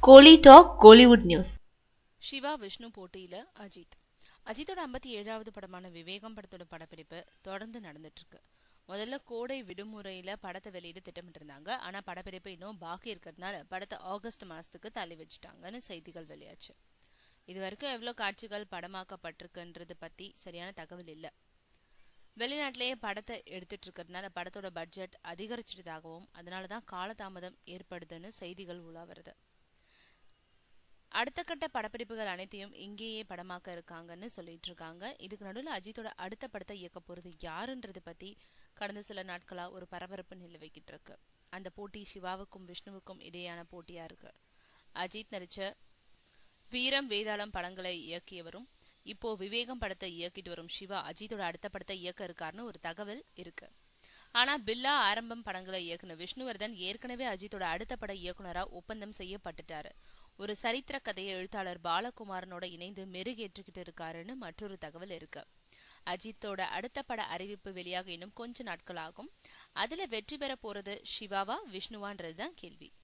கோலி talk Kollywood news Siva Vishnu போட்டியில அஜித் அஜித்தோட ஐம்பத்தி ஏழாவது படமான விவேகம் படத்தோட படப்பிடிப்பு தொடர்ந்து நடந்துட்டு இருக்கு முதல்ல கோடை விடுமுறையில படத்தை வெளியிட திட்டமிட்டிருந்தாங்க ஆனா படப்பிடிப்பு இன்னும் பாக்கி இருக்கிறதுனால படத்தை ஆகஸ்ட் மாசத்துக்கு தள்ளி வச்சுட்டாங்கன்னு செய்திகள் வெளியாச்சு இது வரைக்கும் எவ்வளவு காட்சிகள் படமாக்கப்பட்டிருக்குன்றது பத்தி சரியான தகவல் இல்ல வெளிநாட்டிலேயே படத்தை எடுத்துட்டு இருக்கிறதுனால படத்தோட பட்ஜெட் அதிகரிச்சிட்டதாகவும் அதனாலதான் காலதாமதம் ஏற்படுதுன்னு செய்திகள் உலா வருது அடுத்த கட்ட படப்பிடிப்புகள் அனைத்தையும் இங்கேயே படமாக்க இருக்காங்கன்னு சொல்லிட்டு இருக்காங்க இதுக்கு நடுவில் அஜித்தோட அடுத்த படத்தை இயக்க போறது யாருன்றது பத்தி கடந்த சில நாட்களா ஒரு பரபரப்பு நிலவிக்கிட்டு இருக்கு அந்த போட்டி சிவாவுக்கும் விஷ்ணுவுக்கும் இடையான போட்டியா இருக்கு அஜித் நடிச்ச வீரம் வேதாளம் படங்களை இயக்கியவரும் இப்போ விவேகம் படத்தை இயக்கிட்டு வரும் சிவா அஜித்தோட அடுத்த படத்தை இயக்க இருக்காருன்னு ஒரு தகவல் இருக்கு ஆனா பில்லா ஆரம்பம் படங்களை இயக்குன விஷ்ணுவர்தன் ஏற்கனவே அஜித்தோட அடுத்த பட இயக்குனரா ஒப்பந்தம் செய்யப்பட்டுட்டாரு ஒரு சரித்திர கதையை எழுத்தாளர் பாலகுமாரனோட இணைந்து மெருகேற்றுக்கிட்டு இருக்காருன்னு மற்றொரு தகவல் இருக்கு அஜித்தோட அடுத்த பட அறிவிப்பு வெளியாக இன்னும் கொஞ்ச நாட்கள் ஆகும் அதுல வெற்றி பெற போறது சிவாவா விஷ்ணுவான்றதுதான் கேள்வி